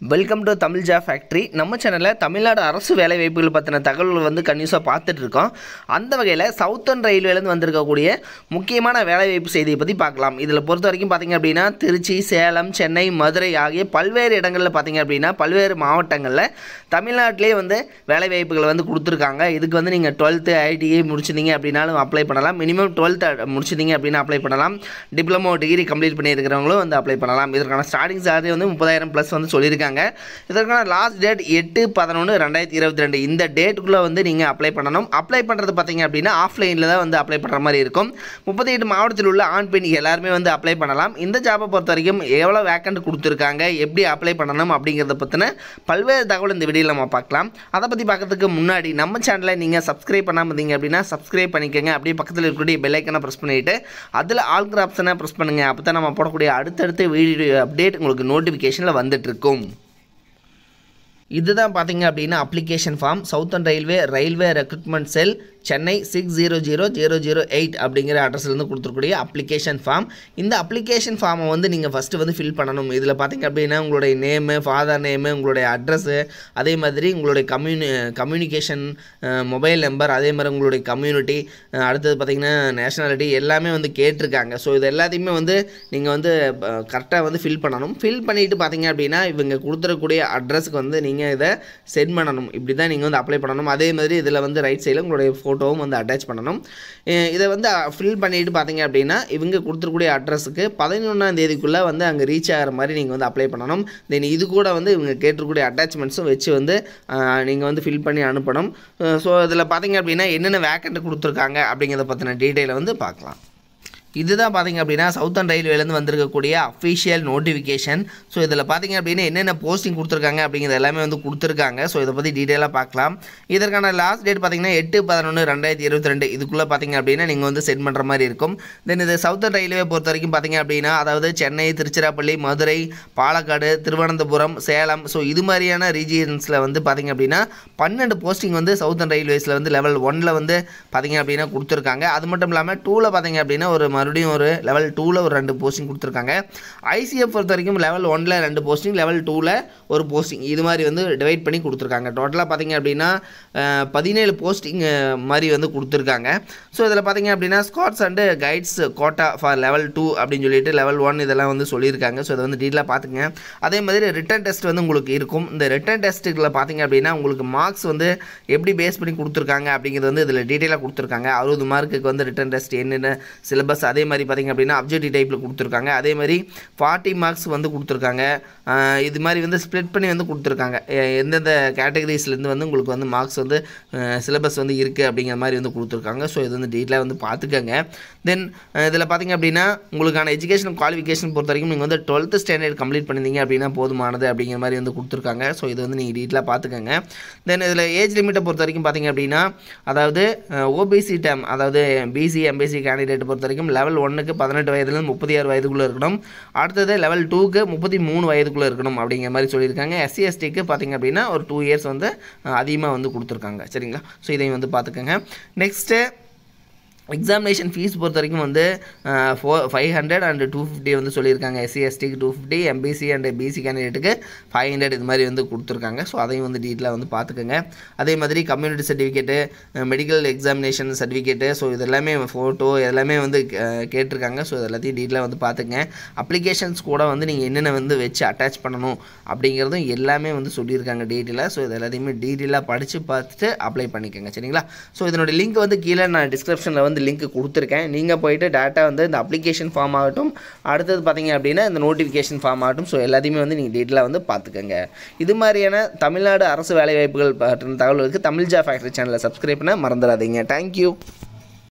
welcome to Tamil Ja factory நம்ம சேனலில் தமிழ்நாடு அரசு வேலை வாய்ப்புகள் பற்றின தகவல்கள் வந்து கன்யூஸாக பார்த்துட்டு இருக்கோம் அந்த வகையில் சவுத்தர்ன் ரயில்வேலேருந்து வந்திருக்கக்கூடிய முக்கியமான வேலை வாய்ப்பு செய்தியை பற்றி பார்க்கலாம் இதில் பொறுத்த வரைக்கும் பார்த்தீங்க அப்படின்னா திருச்சி சேலம் சென்னை மதுரை ஆகிய பல்வேறு இடங்களில் பார்த்தீங்க அப்படின்னா பல்வேறு மாவட்டங்களில் தமிழ்நாட்டிலே வந்து வேலை வாய்ப்புகள் வந்து கொடுத்துருக்காங்க இதுக்கு வந்து நீங்கள் டுவெல்த்து ஐடிஐ முடிச்சிருந்தீங்க அப்படின்னாலும் அப்ளை பண்ணலாம் மினிமம் டுவெல்த்து முடிச்சிருந்தீங்க அப்படின்னா அப்ளை பண்ணலாம் டிப்ளமோ டிகிரி கம்ப்ளீட் பண்ணியிருக்கிறவங்களும் வந்து அப்ளை பண்ணலாம் இதற்கான ஸ்டார்டிங் சேலரி வந்து முப்பதாயிரம் ப்ளஸ் வந்து சொல்லியிருக்காங்க இதற்கான லாஸ்ட் டேட் எட்டு பதினொன்று ரெண்டாயிரத்தி இருபத்தி ரெண்டு இந்த டேட்டுக்குள்ளே வந்து நீங்கள் அப்ளை பண்ணணும் அப்ளை பண்ணுறது பார்த்தீங்க அப்படின்னா ஆஃப்லைனில் தான் வந்து அப்ளை பண்ணுற மாதிரி இருக்கும் முப்பத்தி எட்டு மாவட்டத்தில் உள்ள ஆண் பெண் எல்லாருமே வந்து அப்ளை பண்ணலாம் இந்த ஜாபை பொறுத்த வரைக்கும் எவ்வளோ வேக்கண்ட் கொடுத்துருக்காங்க எப்படி அப்ளை பண்ணணும் அப்படிங்கிறத பற்றின பல்வேறு தகவல் இந்த வீடியோவில் நம்ம பார்க்கலாம் அதை பற்றி பார்க்கறதுக்கு முன்னாடி நம்ம சேனலை நீங்கள் சப்ஸ்கிரைப் பண்ணாமல் இருந்தீங்க அப்படின்னா சப்ஸ்கிரைப் பண்ணிக்கோங்க அப்படியே பக்கத்தில் இருக்கக்கூடிய பெல் ஐக்கனை ப்ரெஸ் பண்ணிவிட்டு அதில் ஆல்கிற ஆப்ஷனை ப்ரெஸ் பண்ணுங்கள் அப்போ தான் நம்ம போடக்கூடிய அடுத்தடுத்த வீடியோ அப்டேட் உங்களுக்கு நோட்டிஃபிகேஷனில் வந்துட்டுருக்கும் இதுதான் பார்த்தீங்க அப்படின்னா application form southern railway railway recruitment cell Chennai six zero zero zero zero eight அப்படிங்கிற அட்ரஸ்லேருந்து கொடுத்துருக்கூடிய அப்ளிகேஷன் ஃபார்ம் இந்த அப்ளிகேஷன் ஃபார்மை வந்து நீங்கள் ஃபஸ்ட்டு வந்து ஃபில் பண்ணணும் இதில் பார்த்தீங்க அப்படின்னா உங்களுடைய நேமு ஃபாதர் நேமு உங்களுடைய அட்ரஸ்ஸு அதே மாதிரி உங்களுடைய கம்யூனி கம்யூனிகேஷன் மொபைல் நம்பர் அதே மாதிரி உங்களுடைய கம்யூனிட்டி அடுத்தது பார்த்தீங்கன்னா நேஷனாலிட்டி எல்லாமே வந்து கேட்டிருக்காங்க ஸோ இது எல்லாத்தையுமே வந்து நீங்கள் வந்து கரெக்டாக வந்து ஃபில் பண்ணணும் ஃபில் பண்ணிவிட்டு பார்த்தீங்க அப்படின்னா இவங்க கொடுத்துருக்கூடிய அட்ரஸுக்கு வந்து நீங்கள் இதை சென்ட் பண்ணணும் இப்படி தான் நீங்கள் வந்து அப்ளை பண்ணணும் அதே மாதிரி இதில் வந்து ரைட் சைடில் உங்களுடைய ஃபோட்டோவும் வந்து அட்டாச் பண்ணணும் அஹ் இதை வந்து ஃபில் பண்ணிட்டு பார்த்தீங்க அப்படின்னா இவங்க கொடுத்துருக்கூடிய அட்ரஸுக்கு பதினொன்றாம் தேதிக்குள்ளே வந்து அங்கே ரீச் ஆகிற மாதிரி நீங்கள் வந்து அப்ளை பண்ணணும் தென் இது கூட வந்து இவங்க கேட்டிருக்கக்கூடிய அட்டாச்மெண்ட்ஸும் வச்சு வந்து நீங்கள் வந்து ஃபில் பண்ணி அனுப்பணும் ஸோ இதில் பார்த்தீங்க அப்படின்னா என்னென்ன வேக்கண்ட் கொடுத்துருக்காங்க அப்படிங்கிறத பற்றின டீட்டெயிலை வந்து பார்க்கலாம் இதுதான் பார்த்தீங்க அப்படின்னா சவுத்தர்ன் ரயில்வேலேருந்து வந்திருக்கக்கூடிய அஃபிஷியல் நோட்டிஃபிகேஷன் ஸோ இதில் பார்த்தீங்க அப்படின்னா என்னென்ன போஸ்டிங் கொடுத்துருக்காங்க அப்படிங்கிறது எல்லாமே வந்து கொடுத்துருக்காங்க ஸோ இதை பற்றி டீட்டெயிலாக பார்க்கலாம் இதற்கான லாஸ்ட் டேட் பார்த்தீங்கன்னா எட்டு பதினொன்று ரெண்டாயிரத்தி இருபத்தி ரெண்டு இதுக்குள்ளே பார்த்தீங்க அப்படின்னா நீங்கள் வந்து சென்ட் பண்ணுற மாதிரி இருக்கும் தென் இது சவுத்தர்ன் ரயில்வே பொறுத்த வரைக்கும் பார்த்தீங்க அப்படின்னா அதாவது சென்னை திருச்சிராப்பள்ளி மதுரை பாலக்காடு திருவனந்தபுரம் சேலம் ஸோ இது மாதிரியான ரீஜியன்ஸில் வந்து பார்த்தீங்க அப்படின்னா பன்னெண்டு போஸ்டிங் வந்து சவுத்தர்ன் ரயில்வேஸில் வந்து லெவல் ஒனில் வந்து பார்த்தீங்க அப்படின்னா கொடுத்துருக்காங்க அது மட்டும் இல்லாமல் டூவில் பார்த்தீங்க அப்படின்னா ஒரு மறுபடியும் ஒரு லெவல் டூவில் ஒரு ரெண்டு போஸ்டிங் கொடுத்துருக்காங்க ஐசிஎஃப் பொறுத்த வரைக்கும் லெவல் ஒனில் ரெண்டு போஸ்டிங் லெவல் டூவில் ஒரு போஸ்டிங் இது மாதிரி வந்து டிவைட் பண்ணி கொடுத்துருக்காங்க டோட்டலாக பார்த்தீங்க அப்படின்னா அஹ், பதினேழு போஸ்டிங் மாதிரி வந்து கொடுத்துருக்காங்க ஸோ இதில் பார்த்தீங்க அப்படின்னா scouts and guides quota for level two அப்படின்னு சொல்லிட்டு லெவல் ஒன் இதெல்லாம் வந்து சொல்லியிருக்காங்க ஸோ இதை வந்து டீட்டெயிலாக பார்த்துங்க அதே மாதிரி ரிட்டன் டெஸ்ட் வந்து உங்களுக்கு இருக்கும் இந்த ரிட்டன் டெஸ்ட்டுகளை பார்த்தீங்க அப்படின்னா உங்களுக்கு மார்க்ஸ் வந்து எப்படி பேஸ் பண்ணி கொடுத்துருக்காங்க அப்படிங்கிறது வந்து இதில் டீட்டெயிலாக கொடுத்துருக்காங்க அறுபது மார்க்குக்கு வந்து ரிட்டன் டெஸ்ட் என்னென்ன சிலபஸ் அதே மாதிரி பார்த்தீங்க அப்படின்னா அப்ஜெக்டிவ் டைப்பில் கொடுத்துருக்காங்க அதே மாதிரி ஃபார்ட்டி மார்க்ஸ் வந்து கொடுத்துருக்காங்க ஆஹ் இது மாதிரி வந்து ஸ்ப்ளிட் பண்ணி வந்து கொடுத்துருக்காங்க எ- எந்தெந்த கேட்டகரிஸ்லேருந்து வந்து உங்களுக்கு வந்து மார்க்ஸ் வந்து சிலபஸ் வந்து இருக்குது அப்படிங்கிற மாதிரி வந்து கொடுத்துருக்காங்க ஸோ இது வந்து டீட்டெயிலாக வந்து பார்த்துக்கங்க தென் இதில் பார்த்தீங்க அப்படின்னா உங்களுக்கான எஜுகேஷன் குவாலிஃபிகேஷன் பொறுத்த வரைக்கும் நீங்கள் வந்து டுவெல்த்து ஸ்டாண்டர்ட் கம்ப்ளீட் பண்ணியிருந்தீங்க அப்படின்னா போதுமானது அப்படிங்கிற மாதிரி வந்து கொடுத்துருக்காங்க ஸோ இது வந்து நீங்கள் டீட்டெயிலாக பார்த்துக்கங்க தென் இதில் ஏஜ் லிமிட்டை பொறுத்த வரைக்கும் பார்த்தீங்க அப்படின்னா அதாவது ஓபிசி டேம் அதாவது பிசி எம்பிசி கேண்டிடேட் பொறுத்த வரைக்கும் லெவல் ஒன்றுக்கு பதினெட்டு வயதுலேருந்து முப்பத்தி ஆறு வயதுக்குள்ளே இருக்கணும் அடுத்தது லெவல் டூக்கு முப்பத்தி மூணு வயதுக்குள்ளே இருக்கணும் அப்படிங்கிற மாதிரி சொல்லியிருக்காங்க எஸ்சி எஸ்டிக்கு பார்த்தீங்க அப்படின்னா ஒரு டூ இயர்ஸ் வந்து அதிகமாக வந்து கொடுத்துருக்காங்க சரிங்களா ஸோ இதையும் வந்து பார்த்துக்கோங்க நெக்ஸ்ட்டு எக்ஸாமினேஷன் ஃபீஸ் பொறுத்த வரைக்கும் வந்து four five hundred and two fifty வந்து சொல்லியிருக்காங்க எஸ்சி எஸ்டிக்கு two fifty MBC and BC கேண்டிடேட்டுக்கு ஃபைவ் ஹண்ட்ரட் இது மாதிரி வந்து கொடுத்துருக்காங்க ஸோ அதையும் வந்து டீட்டெயிலாக வந்து பார்த்துக்கோங்க அதே மாதிரி community certificate medical examination certificate so இது எல்லாமே ஃபோட்டோ எல்லாமே வந்து அஹ், கேட்டிருக்காங்க ஸோ இது எல்லாத்தையும் டீட்டெயிலாக வந்து பார்த்துங்க அப்ளிகேஷன்ஸ் கூட வந்து நீங்கள் என்னென்ன வந்து வச்சு அட்டாச் பண்ணணும் அப்படிங்கிறதும் எல்லாமே வந்து சொல்லியிருக்காங்க டீட்டெயிலாக ஸோ இது எல்லாத்தையுமே டீட்டெயிலாக படித்து பார்த்துட்டு அப்ளை பண்ணிக்கோங்க சரிங்களா ஸோ இதனோட லிங்க் வந்து கீழே நான் டிஸ்கிரிப்ஷனில் வந்து லிங்க் கொடுத்துருக்கேன் நீங்கள் போயிட்டு டேட்டா வந்து இந்த அப்ளிகேஷன் ஃபார்ம் ஆகட்டும் அடுத்தது பார்த்தீங்க அப்படின்னா இந்த நோட்டிஃபிகேஷன் ஃபார்ம் ஆகட்டும் ஸோ எல்லாத்தையுமே வந்து நீங்கள் டீட்டெயிலாக வந்து பார்த்துக்கோங்க இது மாதிரியான தமிழ்நாடு அரசு வேலைவாய்ப்புகள் பற்றின தகவல்களுக்கு தமிழ் ஜா ஃபேக்ட்ரி சேனலை சப்ஸ்கிரைப் பண்ண மறந்துடாதீங்க தேங்க்யூ